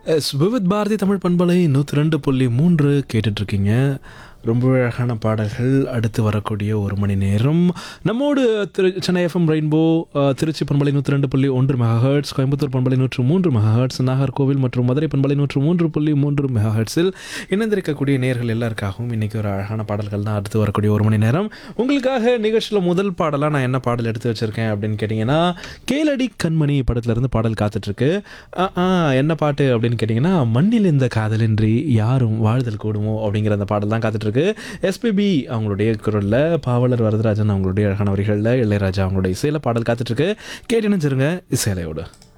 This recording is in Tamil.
எஸ் விவித் பாரதி தமிழ் பண்பலை நூற்றி ரெண்டு புள்ளி மூன்று கேட்டுட்ருக்கீங்க ரொம்ப அழகான பாடல்கள் அடுத்து வரக்கூடிய ஒரு மணி நேரம் நம்மோடு திரு Chennai FM rainbow ah, Tiruchi பண்பலை நூற்றி ரெண்டு புள்ளி ஒன்று மெகாஹர்ட்ஸ் கோயம்புத்தூர் பண்பலை நூற்று மூன்று மெகாஹர்ட்ஸ் நாகர்கோவில் மற்றும் மதுரை பண்பலை நூற்று மூன்று புள்ளி மூன்று மெகாஹர்ட்ஸில் இணைந்திருக்கக்கூடிய நேர்கள் எல்லாருக்காகவும் இன்றைக்கி ஒரு அழகான பாடல்கள் தான் அடுத்து வரக்கூடிய ஒரு மணி நேரம் உங்களுக்காக நிகழ்ச்சியில் முதல் பாடலாக நான் என்ன பாடல் எடுத்து வச்சுருக்கேன் அப்படின்னு கேட்டிங்கன்னா கேளடி கண்மணி படத்துலேருந்து பாடல் காத்துட்ருக்கு என்ன பாட்டு அப்படின்னு கேட்டிங்கன்னா மண்ணில் இந்த காதலின்றி யாரும் வாழ்தல் கூடுமோ அப்படிங்கிற அந்த பாடல் தான் காத்துட்ருக்கு எஸ்பிபி அவங்களுடைய குரலில் பாவலர் வரதராஜன் அவங்களுடைய அழகான வரிகளில் இளையராஜா அவங்களுடைய இசையில் பாடல் காத்துட்ருக்கு கேட்டு நினைச்சிருங்க இசையலையோடு